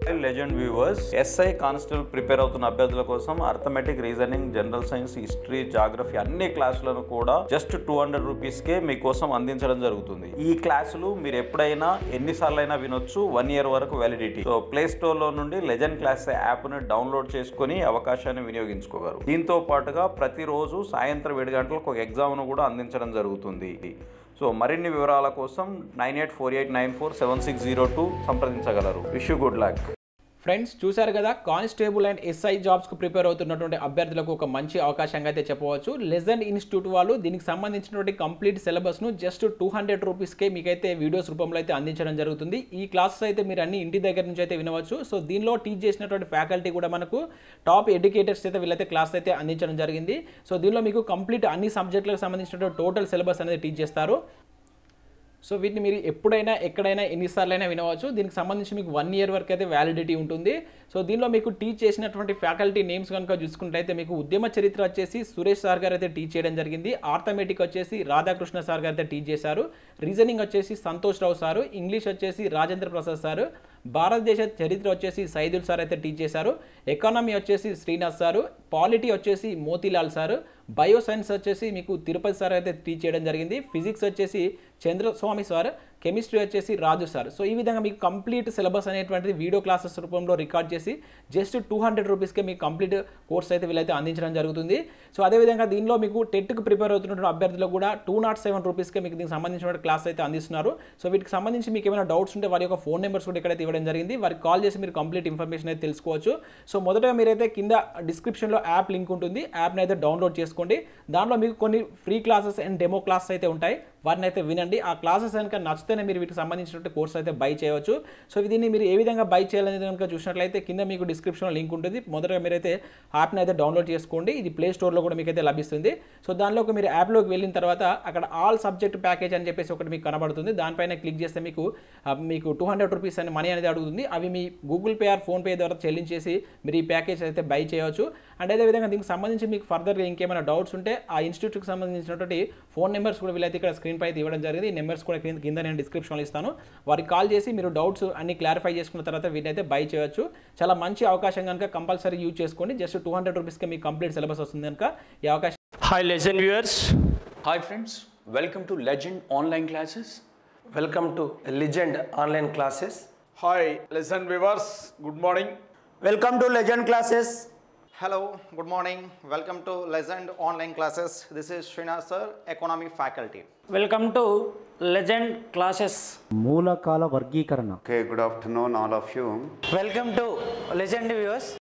Legend viewers SI constable prepare అవుతున్న అభ్యర్థుల కోసం arithmetic reasoning general science history geography అన్ని క్లాసులను కూడా జస్ట్ టూ హండ్రెడ్ రూపీస్ కే మీకోసం అందించడం జరుగుతుంది ఈ క్లాసులు మీరు ఎప్పుడైనా ఎన్నిసార్లు అయినా వినొచ్చు వన్ ఇయర్ వరకు వ్యాలిడిటీ సో ప్లే స్టోర్ లో నుండి లెజెండ్ క్లాస్ యాప్ ని డౌన్లోడ్ చేసుకుని అవకాశాన్ని వినియోగించుకోగలరు దీంతో పాటుగా ప్రతిరోజు సాయంత్రం ఏడు గంటలకు ఒక ఎగ్జామ్ ను కూడా అందించడం జరుగుతుంది సో మరిన్ని వివరాల కోసం nine eight four eight nine four seven six zero two సంప్రదించగలరు wish you good luck friends చూశారు కదా కానిస్టేబుల్ అండ్ ఎస్ఐ జాబ్స్కు ప్రిపేర్ అవుతున్నటువంటి అభ్యర్థులకు ఒక మంచి అవకాశంగా అయితే చెప్పవచ్చు లెజెండ్ ఇన్స్టిట్యూట్ వాళ్ళు దీనికి సంబంధించినటువంటి కంప్లీట్ సిలబస్ను జస్ట్ టూ హండ్రెడ్ రూపీస్కే మీకైతే వీడియోస్ రూపంలో అయితే అందించడం జరుగుతుంది ఈ క్లాసెస్ అయితే మీరు అన్ని ఇంటి దగ్గర నుంచి అయితే వినవచ్చు సో దీనిలో టీచ్ చేసినటువంటి ఫ్యాకల్టీ కూడా మనకు టాప్ ఎడ్యుకేటర్స్ అయితే వీళ్ళైతే క్లాస్ అయితే అందించడం జరిగింది సో దీనిలో మీకు కంప్లీట్ అన్ని సబ్జెక్టులకు సంబంధించినటువంటి టోటల్ సిలబస్ అనేది టీచ్ చేస్తారు సో వీటిని మీరు ఎప్పుడైనా ఎక్కడైనా ఎన్నిసార్లు అయినా వినవచ్చు దీనికి సంబంధించి మీకు వన్ ఇయర్ వరకు అయితే వ్యాలిడిటీ ఉంటుంది సో దీనిలో మీకు టీచ్ చేసినటువంటి ఫ్యాకల్టీ నేమ్స్ కనుక చూసుకుంటే మీకు ఉద్యమ చరిత్ర వచ్చేసి సురేష్ సార్ గారు అయితే టీచ్ చేయడం జరిగింది ఆర్థమెటిక్ వచ్చేసి రాధాకృష్ణ సార్ గారు అయితే టీచ్ చేశారు రీజనింగ్ వచ్చేసి సంతోష్ రావు సారు ఇంగ్లీష్ వచ్చేసి రాజేంద్ర ప్రసాద్ సారు భారతదేశ చరిత్ర వచ్చేసి సైదుల్ సార్ అయితే టీచ్ చేశారు ఎకానమీ వచ్చేసి శ్రీనాథ్ సారు పాలిటీ వచ్చేసి మోతీలాల్ సారు బయో సైన్స్ వచ్చేసి మీకు తిరుపతి సార్ అయితే టీచ్ చేయడం జరిగింది ఫిజిక్స్ వచ్చేసి చంద్రస్వామి సార్ కెమిస్ట్రీ వచ్చేసి రాజు సార్ సో ఈ విధంగా మీకు కంప్లీట్ సిలబస్ అనేటువంటిది వీడియో క్లాసెస్ రూపంలో రికార్డ్ చేసి జస్ట్ టూ హండ్రెడ్ రూపీస్కే మీకు కంప్లీట్ కోర్స్ అయితే వీళ్ళైతే అందించడం జరుగుతుంది సో అదేవిధంగా దీనిలో మీకు టెట్కి ప్రిపేర్ అవుతున్నటువంటి అభ్యర్థులకు కూడా టూ నాట్ సెవెన్ రూపీస్కే మీకు దీనికి సంబంధించిన క్లాస్ అయితే అందిస్తున్నారు సో వీటికి సంబంధించి మీకు ఏమైనా డౌట్స్ ఉంటే వారి యొక్క ఫోన్ నెంబర్స్ కూడా ఇక్కడైతే ఇవ్వడం జరిగింది వారికి కాల్ చేసి మీరు కంప్లీట్ ఇన్ఫర్మేషన్ అయితే తెలుసుకోవచ్చు సో మొదటగా మీరైతే కింద డిస్క్రిప్షన్లో యాప్ లింక్ ఉంటుంది యాప్ని అయితే డౌన్లోడ్ చేసుకోండి దాంట్లో మీకు కొన్ని free classes and demo classes అయితే ఉంటాయి వాటిని అయితే వినండి ఆ క్లాసెస్ కనుక నచ్చితేనే మీరు వీటికి సంబంధించినట్టు కోర్స్ అయితే బై చేయవచ్చు సో దీన్ని మీరు ఏ విధంగా బై చేయాలనేది కనుక చూసినట్లయితే కింద మీకు డిస్క్రిప్షన్లో లింక్ ఉంటుంది మొదటగా మీరైతే యాప్ని అయితే డౌన్లోడ్ చేసుకోండి ఇది ప్లే స్టోర్లో కూడా మీకు అయితే లభిస్తుంది సో దానిలోకి మీరు యాప్లోకి వెళ్ళిన తర్వాత అక్కడ ఆల్ సబ్జెక్ట్ ప్యాకేజ్ అని చెప్పేసి ఒకటి మీకు కనబడుతుంది దానిపైన క్లిక్ చేస్తే మీకు ఆ, మీకు టూ హండ్రెడ్ రూపీస్ అని మనీ అనేది అడుగుతుంది అవి మీ గూగుల్ పే ఆర్ ఫోన్పే ద్వారా చెల్లించేసి మీరు ఈ ప్యాకేజ్ అయితే బై చేయవచ్చు అండ్ అదేవిధంగా దీనికి సంబంధించి మీకు ఫర్దర్గా ఇంకేమైనా డౌట్స్ ఉంటే ఆ ఇన్స్టిట్యూట్కి సంబంధించినటువంటి ఫోన్ నెంబర్స్ కూడా వీళ్ళైతే ఇక్కడ స్క్రీన్ పై అయితే ఇవ్వడం జరిగింది ఈ నెంబర్స్ కూడా కింద- కింద నేను డిస్క్రిప్షన్లో ఇస్తాను వారికి కాల్ చేసి మీరు డౌట్స్ అన్ని క్లారిఫై చేసుకున్న తర్వాత వీటినైతే బై చేయొచ్చు చాలా మంచి అవకాశం కనుక కంపల్సరీ యూజ్ చేసుకోండి జస్ట్ టూ హండ్రెడ్ రూపీస్కి మీకు కంప్లీట్ సిలబస్ వస్తుంది కనుక ఈ అవకాశం Hi, legend viewers. Hi friends, welcome to Legend Online Classes. Welcome to legend online classes hi lesson viewers good morning welcome to legend classes Hello, good morning. Welcome to Legend Online Classes. This is Srinath sir, Economy Faculty. Welcome to Legend Classes. మూలకాల వర్గీకరణ Okay, good afternoon, all of you. Welcome to legend viewers